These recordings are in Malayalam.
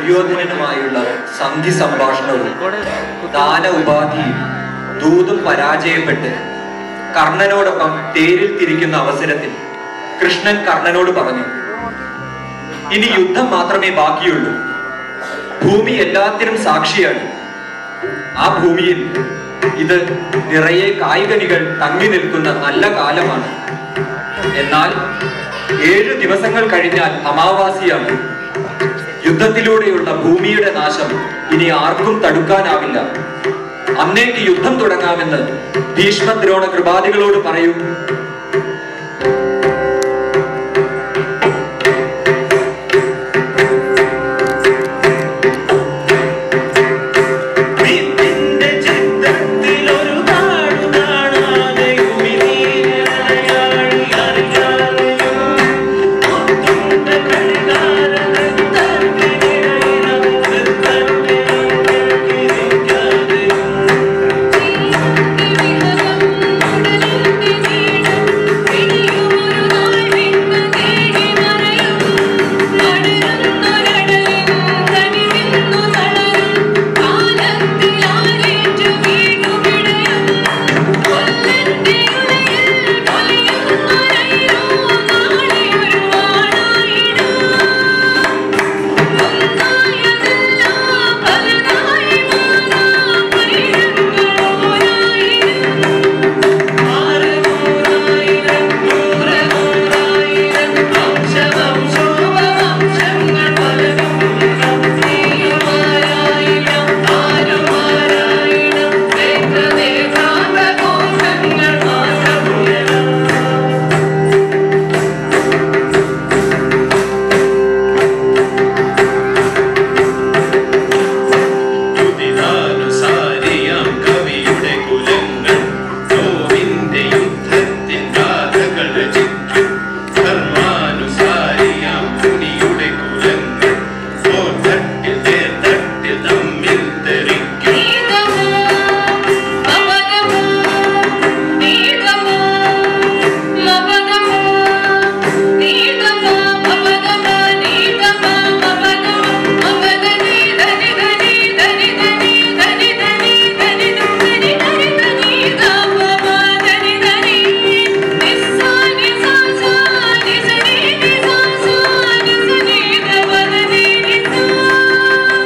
ദുര്യോധനനുമായുള്ള സന്ധി സംഭാഷണവും ദാന ഉപാധിയും ദൂതും പരാജയപ്പെട്ട് കർണനോടൊപ്പം തേരിൽ തിരിക്കുന്ന അവസരത്തിൽ കൃഷ്ണൻ കർണനോട് പറഞ്ഞു ഇനി യുദ്ധം മാത്രമേ ബാക്കിയുള്ളൂ ഭൂമി എല്ലാത്തിനും സാക്ഷിയാണ് ആ ഭൂമിയിൽ ഇത് നിറയെ കായികനികൾ തങ്ങി നിൽക്കുന്ന നല്ല കാലമാണ് എന്നാൽ ഏഴ് ദിവസങ്ങൾ കഴിഞ്ഞാൽ അമാവാസിയാണ് യുദ്ധത്തിലൂടെയുള്ള ഭൂമിയുടെ നാശം ഇനി ആർക്കും തടുക്കാനാവില്ല അന്നേക്ക് യുദ്ധം തുടങ്ങാമെന്ന് ഭീഷ്മദ്രോണ കൃപാദികളോട് പറയൂ നിന്റെ ചിത്രത്തിലൊരു നാടു കാണാതെയും ഇനിയലയാളി അറിയാതെയും ഒത്തുണ്ട കളികാരൻ തന്നിനിടയിലും തന്നിനിടയിലും യുതിനാനുസാരിയാം കവിയുടെ കുലങ്ങൾ നോവിന്റെ യുദ്ധത്തിൻ ഗാഥകൾ രചിക്കും ധർമാനുസാരിയാം മുനിയുടെ കുലങ്ങൾ ഓർത്തട്ടിൽ തേർത്തട്ടിൽ തമ്മിൽ തെറിക്കും Thank you.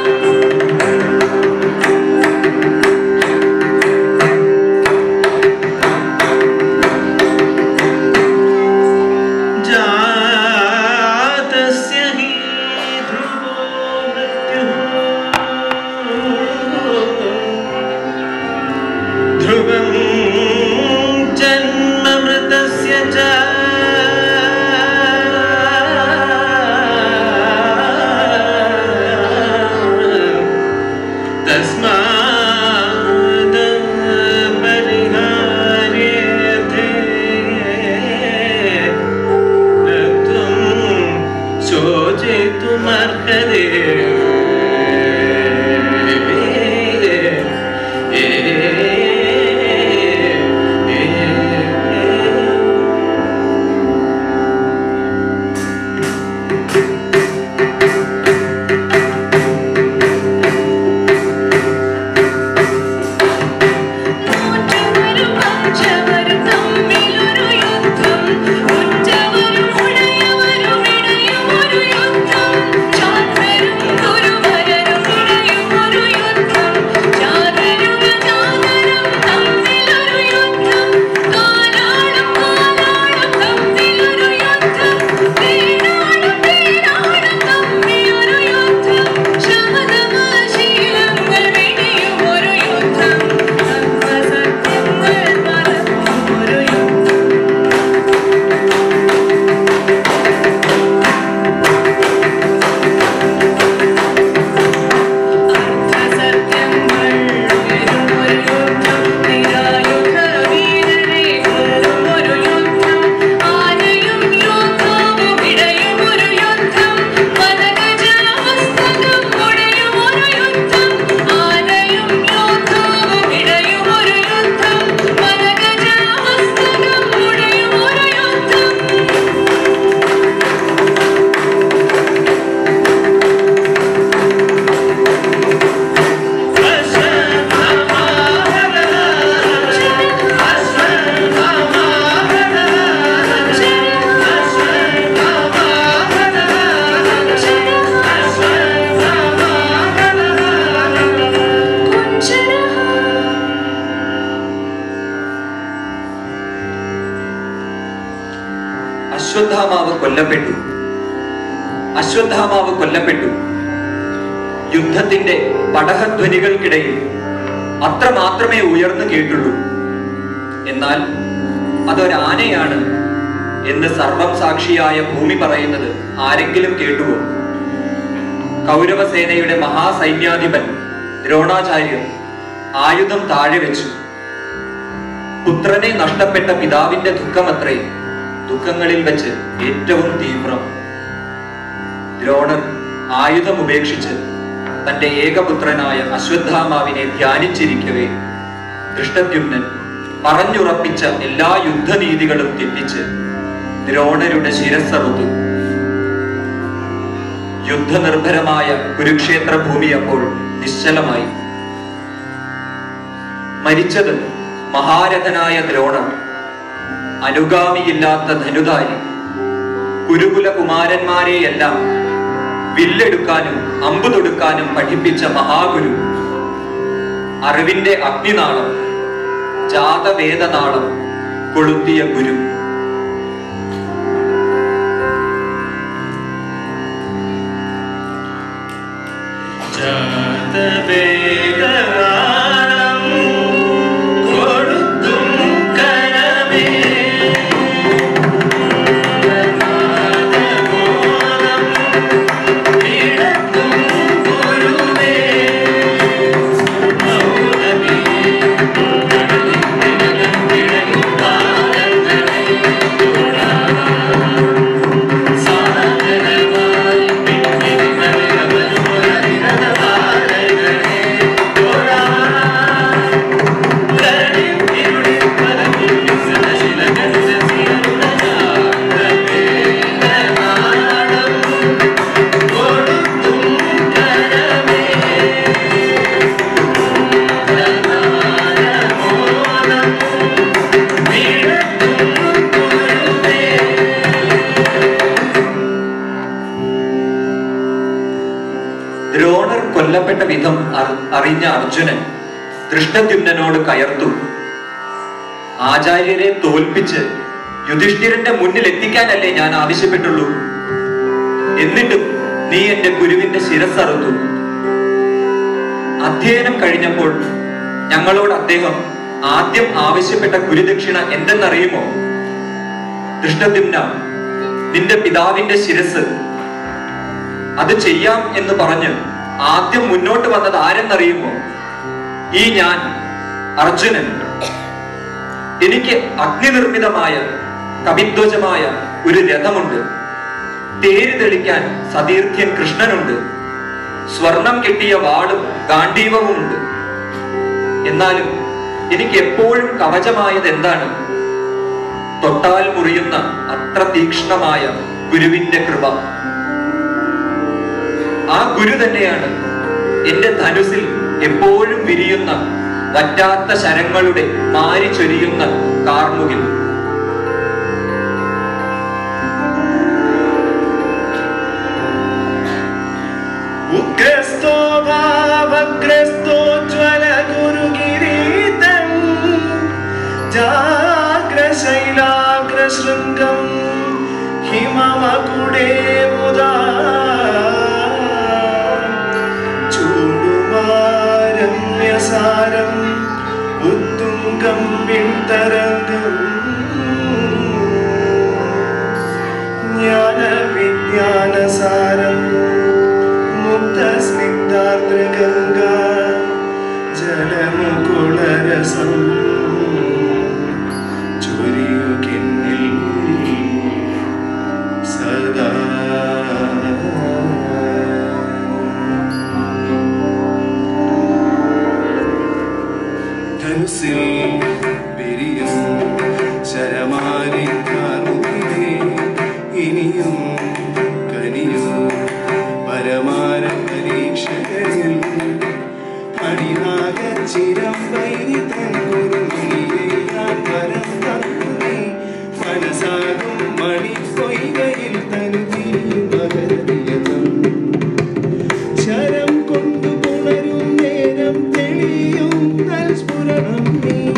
കൊല്ലപ്പെട്ടു അശ്വത്ഥാമാവ് കൊല്ലപ്പെട്ടു യുദ്ധത്തിന്റെ പടഹധ്വനികൾക്കിടയിൽ അത്ര മാത്രമേ ഉയർന്നു കേട്ടുള്ളൂ എന്നാൽ അതൊരാനയാണ് എന്ന് സർവം സാക്ഷിയായ ഭൂമി പറയുന്നത് ആരെങ്കിലും കേട്ടുവോ കൗരവസേനയുടെ മഹാസൈന്യാധിപൻ ദ്രോണാചാര്യർ ആയുധം താഴെ വെച്ചു പുത്രനെ നഷ്ടപ്പെട്ട പിതാവിന്റെ ദുഃഖമത്രേ ദുഃഖങ്ങളിൽ വെച്ച് ഏറ്റവും തീവ്രം ദ്രോണർ ആയുധം ഉപേക്ഷിച്ച് തന്റെ ഏകപുത്രനായ അശ്വത്ഥാമാവിനെ ധ്യാനിച്ചിരിക്കവേ ദൃഷ്ടദ്യുമ്നൻ പറഞ്ഞുറപ്പിച്ച എല്ലാ യുദ്ധനീതികളും തെറ്റിച്ച് ദ്രോണരുടെ ശിരസ്സറുത്തു യുദ്ധനിർഭരമായ കുരുക്ഷേത്ര ഭൂമി അപ്പോൾ നിശ്ചലമായി മരിച്ചത് മഹാരഥനായ ദ്രോണർ അനുഗാമിയില്ലാത്ത ധനുധാരി കുരുകുല കുമാരന്മാരെയെല്ലാം വില്ലെടുക്കാനും അമ്പു തൊടുക്കാനും പഠിപ്പിച്ച മഹാഗുരു അറിവിന്റെ അഗ്നിനാളം ജാതവേദനാളം കൊളുത്തിയ ഗുരു ജാതവേദനാളം കൊടുത്തും കരമേ നാദബോധം ഇടത്തും ഗുരുവേ മൗനമേ കടലിൻ താരങ്ങളെ സാഗരമായി ദ്രോണർ കൊല്ലപ്പെട്ട വിധം അറി- അറിഞ്ഞ അർജുനൻ ദൃഷ്ടദ്യുമ്നോട് കയർത്തു ആചാര്യരെ തോൽപ്പിച്ച് യുധിഷ്ഠിരന്റെ മുന്നിൽ എത്തിക്കാനല്ലേ ഞാൻ ആവശ്യപ്പെട്ടുള്ളൂ എന്നിട്ടും നീ എന്റെ ഗുരുവിന്റെ ശിരസ്സറുത്തു അധ്യയനം കഴിഞ്ഞപ്പോൾ ഞങ്ങളോട് അദ്ദേഹം ആദ്യം ആവശ്യപ്പെട്ട ഗുരുദക്ഷിണ എന്തെന്നറിയുമോ ദൃഷ്ടദ്യുമ്ന നിന്റെ പിതാവിന്റെ ശിരസ് അത് ചെയ്യാം എന്ന് പറഞ്ഞ് ആദ്യം മുന്നോട്ട് വന്നത് ആരെന്നറിയുമോ ഈ ഞാൻ അർജുനൻ എനിക്ക് അഗ്നിനിർമ്മിതമായ കവിധ്വജമായ ഒരു രഥമുണ്ട് തേര് തെളിക്കാൻ സതീർത്ഥ്യൻ കൃഷ്ണനുണ്ട് സ്വർണം കെട്ടിയ വാളും ഗാന്ധീവവുമുണ്ട് എന്നാലും എനിക്ക് എപ്പോഴും കവചമായത് എന്താണ് തൊട്ടാൽ മുറിയുന്ന അത്ര തീക്ഷ്ണമായ ഗുരുവിന്റെ കൃപ ആ ഗുരു തന്നെയാണ് എന്റെ ധനുസിൽ എപ്പോഴും വിരിയുന്ന വറ്റാത്ത ശരങ്ങളുടെ മാരി ചൊരിയുന്ന കാർമുകിൽ ഉഗ്രസ്തോ ഭാവഗ്രസ്തോജ്വല ഗുരുകിരീതം ജാഗ്രശൈലാഗ്രശൃംഗം ഹിമമകുടേ മുദാ ചൂടുമാരമ്യസാരം ഉത്തുംഗം വിന്തരംഗം ജ്ഞാനവിജ്ഞാനസാരം മുക്തസ്നിഗ്ധാർദ്രഗംഗ ജലമുകുളരസം ചൊരിയുകിന്നിൽ സദാ ധനുസിൽ വിരിയും ശരമാരി കാർമുകിലേ ഇനിയും കനിയും പരമാര പരീക്ഷകളിൽ അണിനാഗ ചിരം വൈരിതൻ ഗുരുമണിയെയ്യാൻ വരം തന്നു നീ മനസാകും മണി പൊയ്കയിൽ തനു തിരിയും മകരതിയതം ശരം കൊണ്ടു പുണരും നേരം തെളിയും സ്ഫുരണം നീ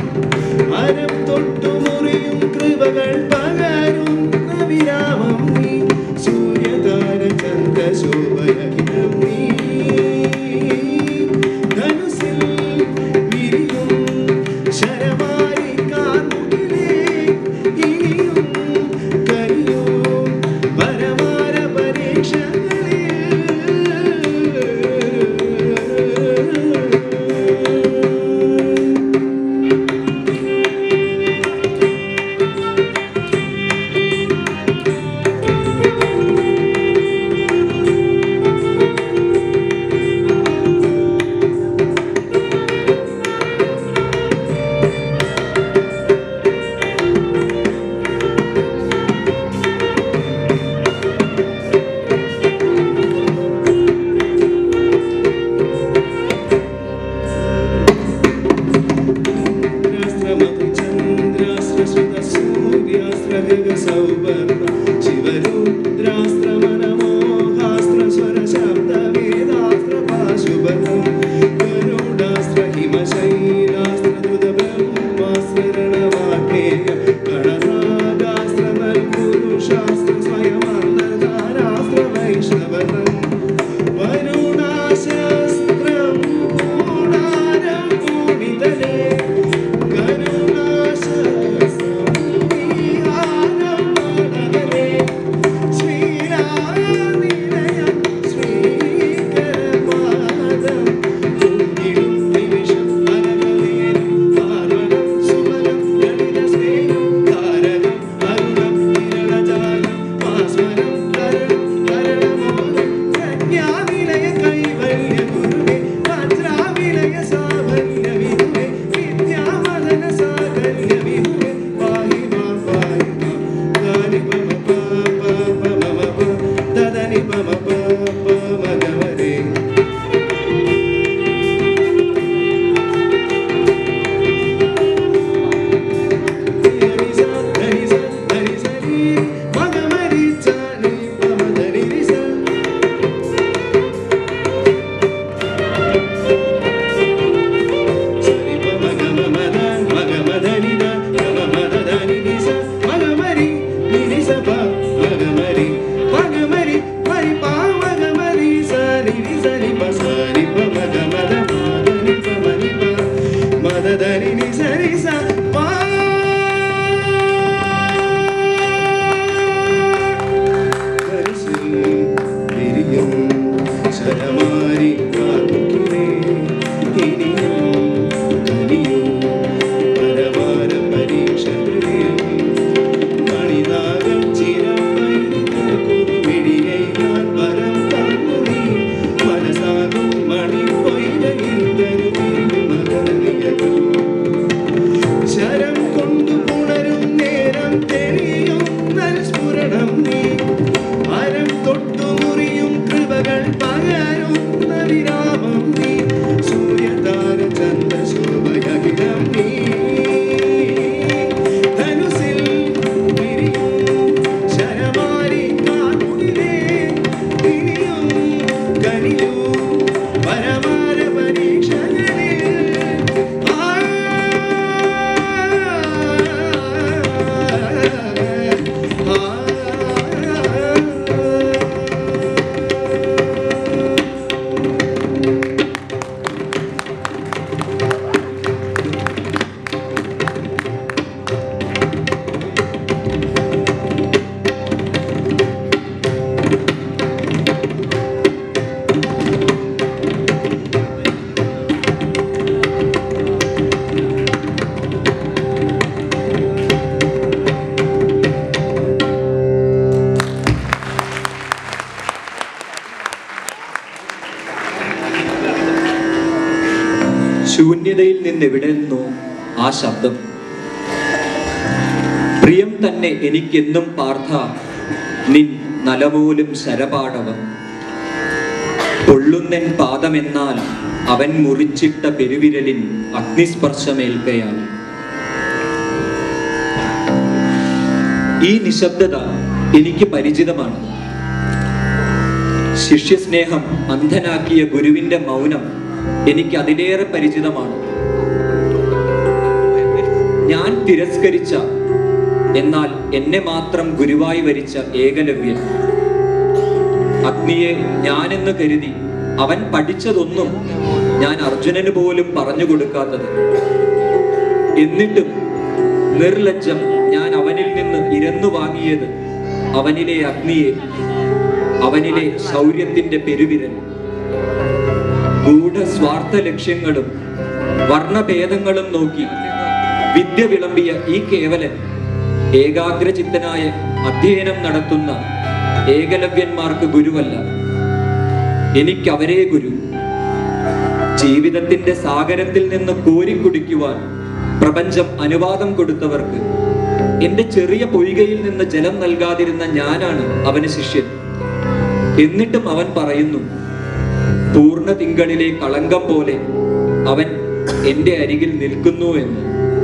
സരി പ മഗ മദ മാദനി പ മനി പ മദ ധനി നി സരി സ പ മനസ്സിൽ വിരിയും ശരമാരി കാർമുകിലേ ഇനിയും കനിയും പരമാര പരീക്ഷകളേ മണിനാഗം ചിരപ്പൈ കുറുമിടിയെ ഞാൻ വരം തന്നു നീ മനസ്സാകും മണി പൊയ്കയിൽ തരുമീ മകരനിയതും ശരം കൊണ്ടു പുണരും നേരം തെളിയും നൽസ്ഫുരണം നീ അരം തൊട്ടു മുറിയും കൃപകൾ പകരുന്ന വിരാമം നീ സൂര്യതാര ചന്ദ്ര ശോഭയകിരം നീ ധനുസിൽ വിരിയും ശരമാരി കാർമുകിലേ ഇനിയും കനിയൂ പരമാര പരീക്ഷകളിൽ ശൂന്യതയിൽ നിന്ന് എവിടെ നിന്നോ ആ ശബ്ദം പ്രിയം തന്നെ എനിക്കെന്നും പാർത്ഥ നിൻ നലപോലും ശരപാടവം പൊള്ളുന്നെൻ പാദമെന്നാൽ അവൻ മുറിച്ചിട്ട പെരുവിരലിൻ അഗ്നിസ്പർശമേൽക്കയാൽ ഈ നിശബ്ദത എനിക്ക് പരിചിതമാണ് ശിഷ്യസ്നേഹം അന്ധനാക്കിയ ഗുരുവിന്റെ മൗനം എനിക്ക് അതിലേറെ പരിചിതമാണ് ഞാൻ തിരസ്കരിച്ച എന്നാൽ എന്നെ മാത്രം ഗുരുവായി വരിച്ച ഏകലവ്യൻ അഗ്നിയെ ഞാനെന്ന് കരുതി അവൻ പഠിച്ചതൊന്നും ഞാൻ അർജുനന് പോലും പറഞ്ഞു കൊടുക്കാത്തത് എന്നിട്ടും നിർലജ്ജം ഞാൻ അവനിൽ നിന്ന് ഇരന്നു വാങ്ങിയത് അവനിലെ അഗ്നിയെ അവനിലെ ശൗര്യത്തിന്റെ പെരുവിരൽ ഗൂഢസ്വാർത്ഥ ലക്ഷ്യങ്ങളും വർണ്ണഭേദങ്ങളും നോക്കി വിദ്യ വിളമ്പിയ ഈ കേവലൻ ഏകാഗ്രചിത്തനായ അധ്യയനം നടത്തുന്ന ഏകലവ്യന്മാർക്ക് ഗുരുവല്ല എനിക്കവരേ ഗുരു ജീവിതത്തിന്റെ സാഗരത്തിൽ നിന്ന് കോരിക്കുടിക്കുവാൻ പ്രപഞ്ചം അനുവാദം കൊടുത്തവർക്ക് എന്റെ ചെറിയ പൊയ്കയിൽ നിന്ന് ജലം നൽകാതിരുന്ന ഞാനാണ് അവന് ശിഷ്യൻ എന്നിട്ടും അവൻ പറയുന്നു പൂർണ്ണ തിങ്കളിലെ കളങ്കം പോലെ അവൻ എന്റെ അരികിൽ നിൽക്കുന്നു എന്ന്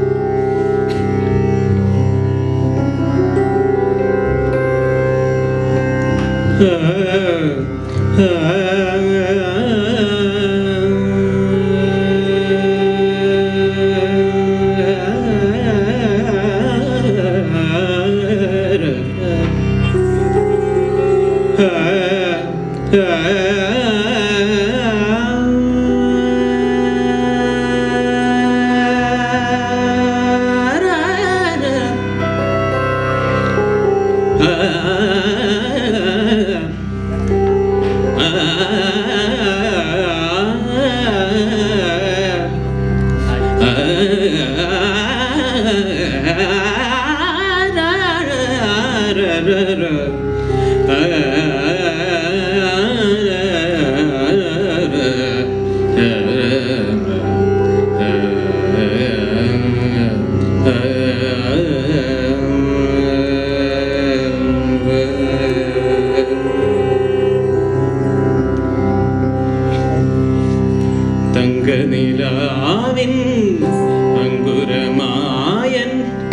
തങ്കനിലാവിൻ അങ്കുരമായൻ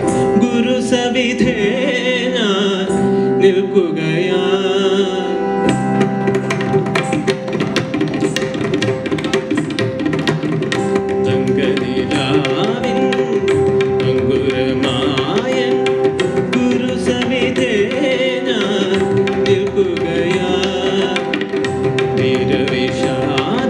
ഗുരുസവിധേന നിൽക്കുകയാ തങ്കനിലാവിൻ അങ്കുരമായൻ ഗുരുസവിധേന നിൽക്കുകയാ നിരവിശാല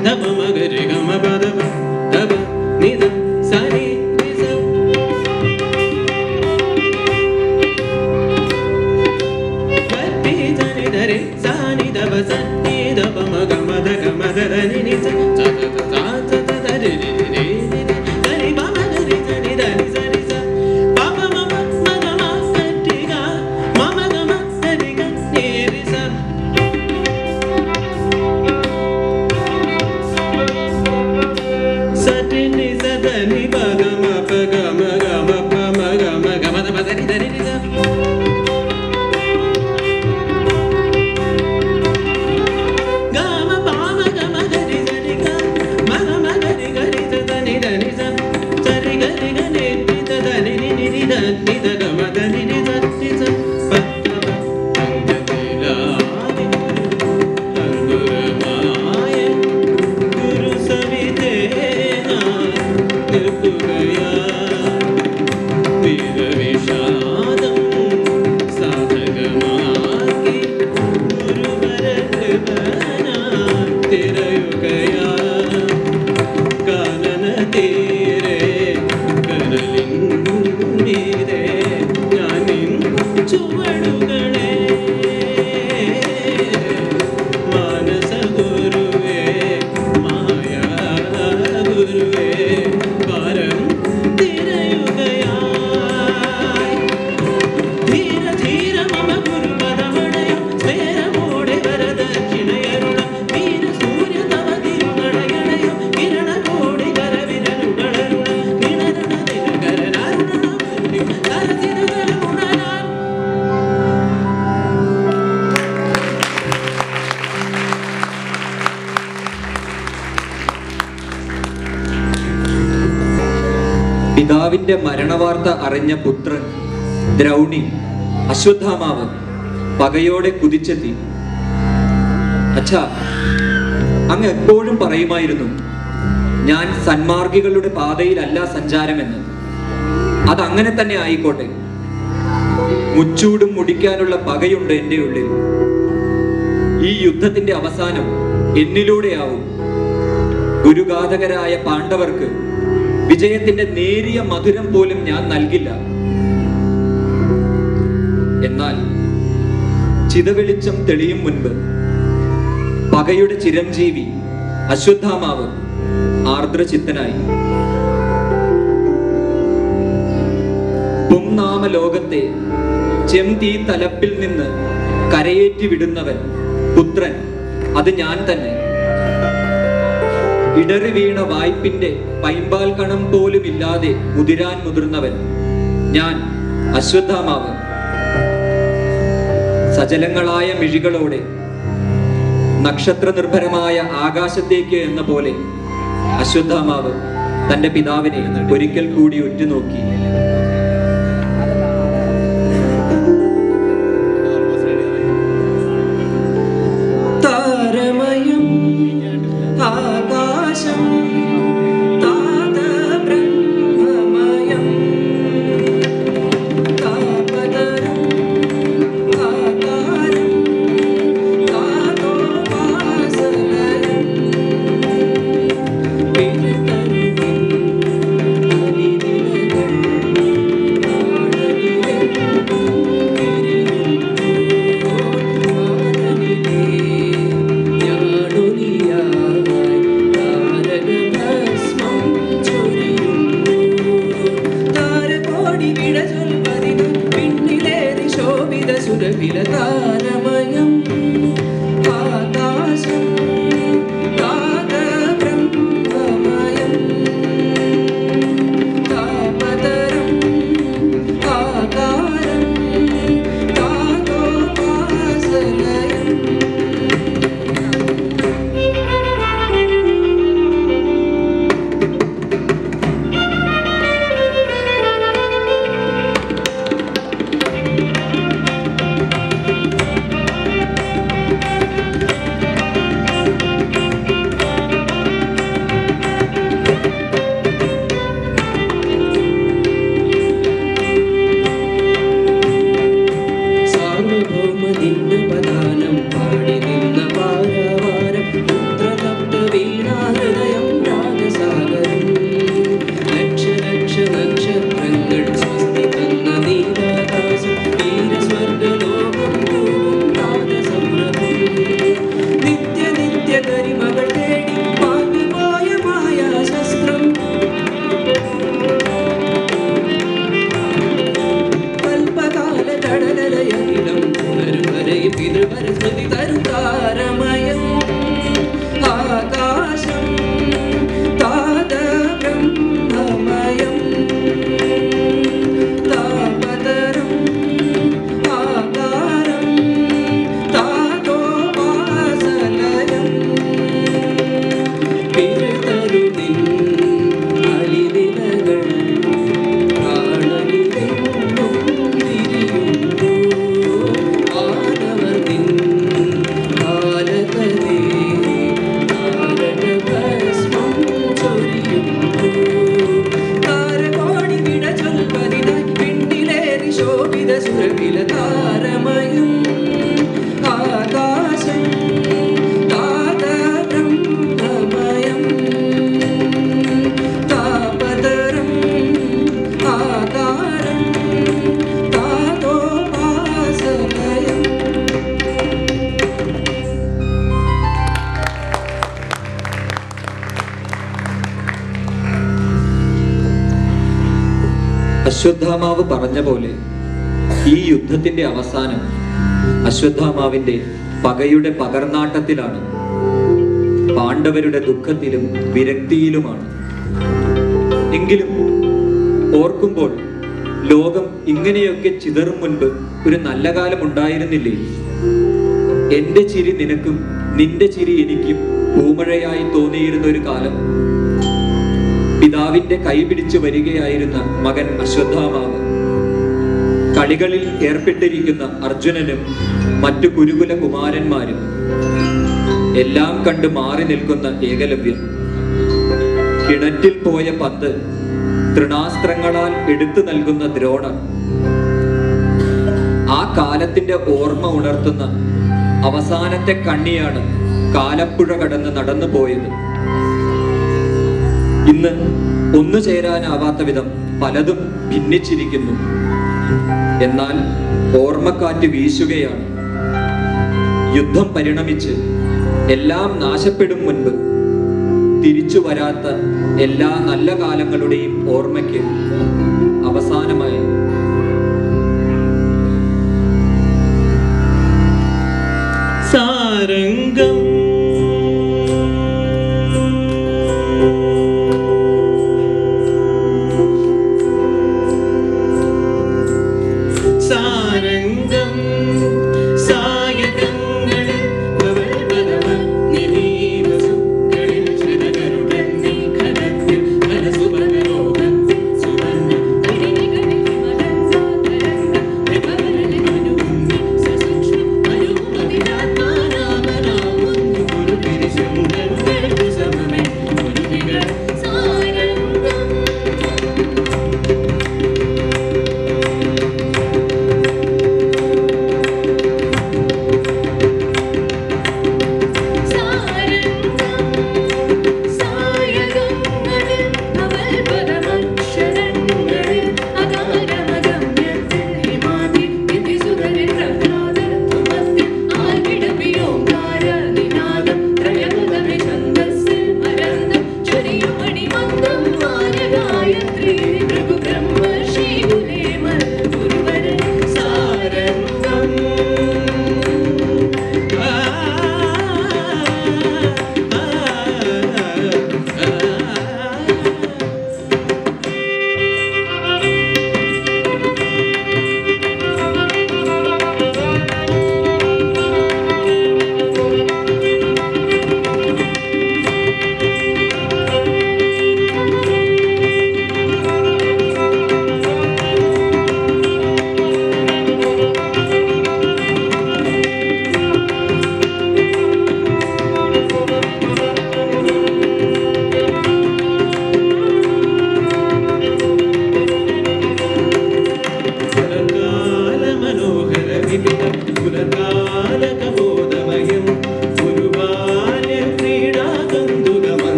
ധപ മഗരി ഗമ പദ ധപ നിധ സനി നിസ ഗരി സനി ധരി സനി ധപ സനി ധപ മഗ മദ ഗമ ധ നി നി സ സ സ സ സ സ ധരി രി രി രി രി രി ധരി പ മ ധരി സനി ധരി സനി സ പ പ മ മ മ ഗ മ ഗരി ഗ മ മ ഗ മ ധരി ഗ നി രി സ സട്ടിനി സദനി പഗമ പഗമ ഗമ പമ ഗമ ഗമ ദ പദനി ധരി രി സ ഗമ പാമ ഗമ ധരി സനി ഗ മ ഗമ ധരി ഗരി സ ധനി ധനി സ സരി ഗരി ഗ നി നി ധ ധനി നി നി നി ധ നി ധ ഗമ ധനി നി സ നി സ പ പ പ അംഗതിലാദി അങ്കുരമായ ഗുരു സവിതേന നിർത്തുകയാ വീരവിഷാദം സാധകമാക്കി ഗുരുവര കൃപനാ തിരയുകയാ കാനന തീരെ കനലിന്നീരെ ഞാനിൻ ചുവടുകളെ മാനസ ഗുരുവേ മായ ഗുരുവേ പാരം തിരയുകയായി ധീര ധീര മമ ഗുരുപദമണയം സ്മേരമോടെ വരദക്ഷിണയരുളം വീര സൂര്യ തവ തിരുനടയണയം കിരണകോടി കരവിരലുകളരുളം നിണരണ ദിനകരനാരുണം കരതിരുകരുണനാൻ പിതാവിന്റെ മരണവാർത്ത അറിഞ്ഞ പുത്രൻ ദ്രൗണി അശ്വത്ഥാമാവ് പകയോടെ കുതിച്ചെത്തി അച്ഛാ അങ്ങ് എപ്പോഴും പറയുമായിരുന്നു ഞാൻ സന്മാർഗികളുടെ പാതയിലല്ല സഞ്ചാരമെന്ന് അതങ്ങനെ തന്നെ ആയിക്കോട്ടെ മുച്ചൂടും മുടിക്കാനുള്ള പകയുണ്ട് എൻ്റെ ഉള്ളിൽ ഈ യുദ്ധത്തിന്റെ അവസാനം എന്നിലൂടെയാവും ഗുരുഘാതകരായ പാണ്ഡവർക്ക് വിജയത്തിന്റെ നേരിയ മധുരം പോലും ഞാൻ നൽകില്ല എന്നാൽ ചിതവെളിച്ചം തെളിയും മുൻപ് പകയുടെ ചിരഞ്ജീവി അശ്വത്ഥാമാവ് ആർദ്രചിത്തനായി പുംനാമ ലോകത്തെ ചെംതീ തലപ്പിൽ നിന്ന് കരയേറ്റി വിടുന്നവൻ പുത്രൻ അത് ഞാൻ തന്നെ ഇടറി വീണ വായ്പിന്റെ പൈമ്പാൽ കണം പോലും ഇല്ലാതെ മുതിരാൻ മുതിർന്നവൻ ഞാൻ അശ്വത്ഥാമാവ് സജലങ്ങളായ മിഴികളോടെ നക്ഷത്ര നിർഭരമായ ആകാശത്തേക്ക് എന്ന പോലെ അശ്വത്ഥാമാവ് തന്റെ പിതാവിനെ ഒരിക്കൽ കൂടി ഉറ്റുനോക്കി താരമയം ആകാശം താത ബ്രഹ്മമയം താപതരം ആകാരം താതോപാസലയം പിതരുവിൻ അലിവിലകൾ ആടലിലെ അശ്വത്ഥാമാവ് പറഞ്ഞ പോലെ ഈ യുദ്ധത്തിന്റെ അവസാനം അശ്വത്ഥാമാവിന്റെ പകയുടെ പകർനാട്ടത്തിലാണ് പാണ്ഡവരുടെ ദുഃഖത്തിലും വിരക്തിയിലുമാണ് എങ്കിലും ഓർക്കുമ്പോൾ ലോകം ഇങ്ങനെയൊക്കെ ചിതറും മുൻപ് ഒരു നല്ല കാലം ഉണ്ടായിരുന്നില്ലേ എന്റെ ചിരി നിനക്കും നിന്റെ ചിരി എനിക്കും പൂമഴയായി തോന്നിയിരുന്ന ഒരു കാലം പിതാവിന്റെ കൈ പിടിച്ചു വരികയായിരുന്ന മകൻ അശ്വത്ഥാമാവ് കളികളിൽ ഏർപ്പെട്ടിരിക്കുന്ന അർജുനനും മറ്റു കുരുകുല കുമാരന്മാരും എല്ലാം കണ്ട് മാറി നിൽക്കുന്ന ഏകലവ്യൻ കിണറ്റിൽ പോയ പന്ത് തൃണാസ്ത്രങ്ങളാൽ എടുത്തു നൽകുന്ന ദ്രോണർ ആ കാലത്തിന്റെ ഓർമ്മ ഉണർത്തുന്ന അവസാനത്തെ കണ്ണിയാണ് കാലപ്പുഴ കടന്ന് നടന്നു പോയത് ഇന്ന് ഒന്നു ചേരാനാവാത്ത വിധം പലതും ഭിന്നിച്ചിരിക്കുന്നു എന്നാൽ ഓർമ്മക്കാറ്റ് വീശുകയാണ് യുദ്ധം പരിണമിച്ച് എല്ലാം നാശപ്പെടും മുൻപ് തിരിച്ചു വരാത്ത എല്ലാ നല്ല കാലങ്ങളുടെയും ഓർമ്മയ്ക്ക് അവസാനമായി സാരംഗം